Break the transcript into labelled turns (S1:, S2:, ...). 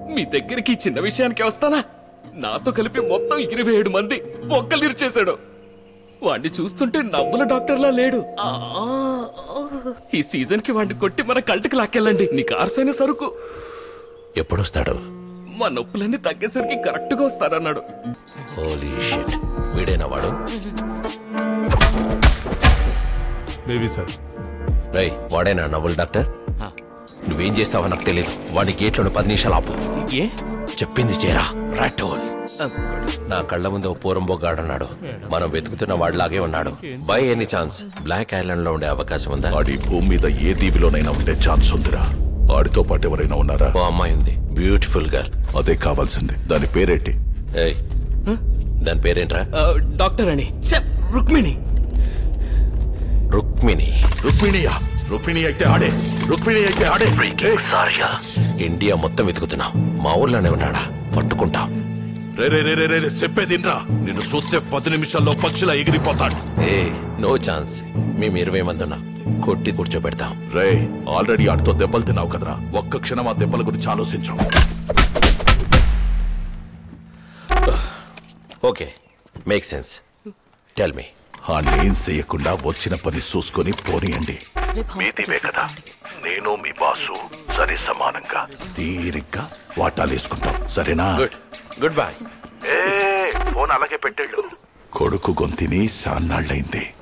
S1: మీ దగ్గరికి ఈ చిన్న విషయానికి వస్తానా నాతో కలిపి మొత్తం ఇరవై ఏడు మంది బొక్కలు ఇరిచేశాడు వాడిని చూస్తుంటే నవ్వుల డాక్టర్లా లేడు ఆ, ఈ సీజన్ కి వాడిని కొట్టి మన కల్టికి లాక్కెళ్ళండి నీకు ఆర్సైన సరుకు
S2: ఎప్పుడొస్తాడు
S1: మా నొప్పులన్నీ తగ్గేసరికి కరెక్ట్ గా వస్తారన్నాడు
S2: హోలీ షిట్ వీడేనా వాడు
S3: బేబీ సార్
S2: రై వాడేనా నవ్వుల డాక్టర్ నువ్వేం చేస్తావో నాకు తెలియదు వాడి గేట్లను పది నిమిషాలు ఆపు
S1: ఏ
S2: చెప్పింది చేరా రాటోల్ నా కళ్ళ ముందు ఓ పూరంబోగాడున్నాడు మనం వెతుకుతున్న వాడిలాగే ఉన్నాడు by any chance Black Island లో ఉండే అవకాశం ఉందా
S4: ఆడి భూమి మీద ఏ దీవిలోనైనా ఉండే ఛాన్స్ ఉందిరా ఆడితో పాటు ఎవరైనా ఉన్నారా
S2: ఓ అమ్మాయి ఉంది బ్యూటిఫుల్ గర్ల్
S4: అదే కావాల్సింది దాని పేరేంటి
S2: ఏయ్ దాని పేరేంట్రా
S1: ఆ, డాక్టర్ అని ఛ, రుక్మిణి
S2: రుక్మిణి
S4: రుక్మిణియా రుక్మిణి అయితే ఆడే రుక్మిణి అయితే ఆడే ఏయ్,
S2: సారీగా ఇండియా మొత్తం వెతుకుతున్నాం మా ఊర్లోనే ఉన్నాడా పట్టుకుంటాం
S4: రే రే రే రే రే రే, చెప్పేదిన్రా నిన్ను చూస్తే పది నిమిషాల్లో పక్షిలా ఎగిరిపోతాడు
S2: ఏ నో ఛాన్స్ మేము ఇరవై మంది ఉన్నాం కొట్టి కూర్చోబెడతాం
S4: రే ఆల్రెడీ ఆడితో దెబ్బలు తిన్నావు కదరా ఒక్క క్షణం ఆ దెబ్బల గురించి ఆలోచించు
S2: okay make sense tell me
S4: ఆ ఏం చెయ్యకుండా వచ్చిన పని చూసుకొని పోనీయండి మీదివే కదా నేను మీ బాసు సరి సమానంగా తీరిగ్గా వాటాలేసుకుంటాం సరేనా
S2: గుడ్ గుడ్ బై
S4: ఫోన్ అలాగే పెట్టాడు కొడుకు గొంతిని సాన్నాళ్ళైంది